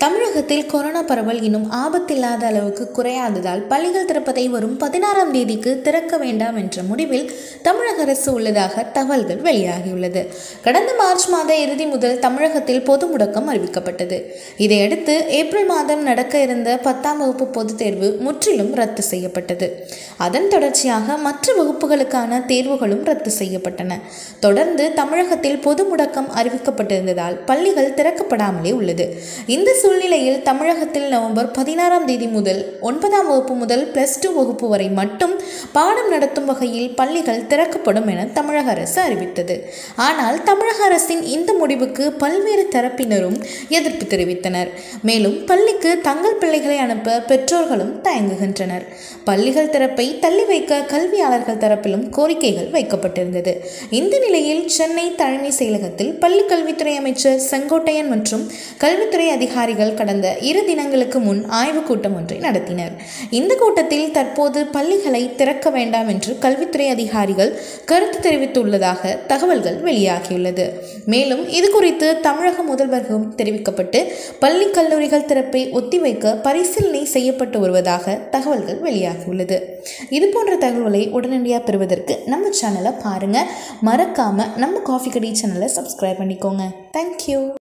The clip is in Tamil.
தமிழகத்தில் கொரோனா பரவல் இன்னும் ஆபத்தில்லாத அளவுக்கு குறையாததால் பள்ளிகள் திறப்பதை வரும் பதினாறாம் தேதிக்கு திறக்க வேண்டாம் என்ற முடிவில் தமிழக அரசு உள்ளதாக தகவல்கள் வெளியாகியுள்ளது கடந்த மார்ச் மாத இறுதி முதல் தமிழகத்தில் பொது முடக்கம் அறிவிக்கப்பட்டது இதையடுத்து ஏப்ரல் மாதம் நடக்க இருந்த பத்தாம் வகுப்பு பொதுத் தேர்வு முற்றிலும் ரத்து செய்யப்பட்டது அதன் தொடர்ச்சியாக மற்ற வகுப்புகளுக்கான தேர்வுகளும் ரத்து செய்யப்பட்டன தொடர்ந்து தமிழகத்தில் பொது முடக்கம் அறிவிக்கப்பட்டிருந்ததால் பள்ளிகள் திறக்கப்படாமலே உள்ளது இந்த சூழ்நிலையில் தமிழகத்தில் நவம்பர் பதினாறாம் தேதி முதல் ஒன்பதாம் வகுப்பு முதல் பிளஸ் டூ வகுப்பு வரை மட்டும் பாடம் நடத்தும் வகையில் பள்ளிகள் திறக்கப்படும் என தமிழக அரசு அறிவித்தது ஆனால் தமிழக அரசின் இந்த முடிவுக்கு பல்வேறு தரப்பினரும் எதிர்ப்பு தெரிவித்தனர் மேலும் பள்ளிக்கு தங்கள் பிள்ளைகளை அனுப்ப பெற்றோர்களும் தயங்குகின்றனர் பள்ளிகள் திறப்பை தள்ளி வைக்க கல்வியாளர்கள் தரப்பிலும் கோரிக்கைகள் வைக்கப்பட்டிருந்தது இந்த நிலையில் சென்னை தலைமை செயலகத்தில் பள்ளி கல்வித்துறை அமைச்சர் செங்கோட்டையன் மற்றும் கல்வித்துறை அதிகாரிகள் கடந்த இரு தினங்களுக்கு முன் ஆய்வுக் கூட்டம் ஒன்றை நடத்தினர் இந்த கூட்டத்தில் தற்போது பள்ளிகளை திறக்க வேண்டாம் என்று கல்வித்துறை அதிகாரிகள் கருத்து தெரிவித்துள்ளதாக தகவல்கள் வெளியாகியுள்ளது மேலும் இது குறித்து தமிழக முதல்வர்களும் தெரிவிக்கப்பட்டு பள்ளி கல்லூரிகள் திறப்பை ஒத்திவைக்க பரிசீலனை செய்யப்பட்டு வருவதாக தகவல்கள் வெளியாகியுள்ளது இது போன்ற தகவல்களை உடனடியாக பெறுவதற்கு நம்ம சேனலை பாருங்கள் மறக்காமல் நம்ம காஃபி கடி சேனலை சப்ஸ்கிரைப் பண்ணிக்கோங்க தேங்க்யூ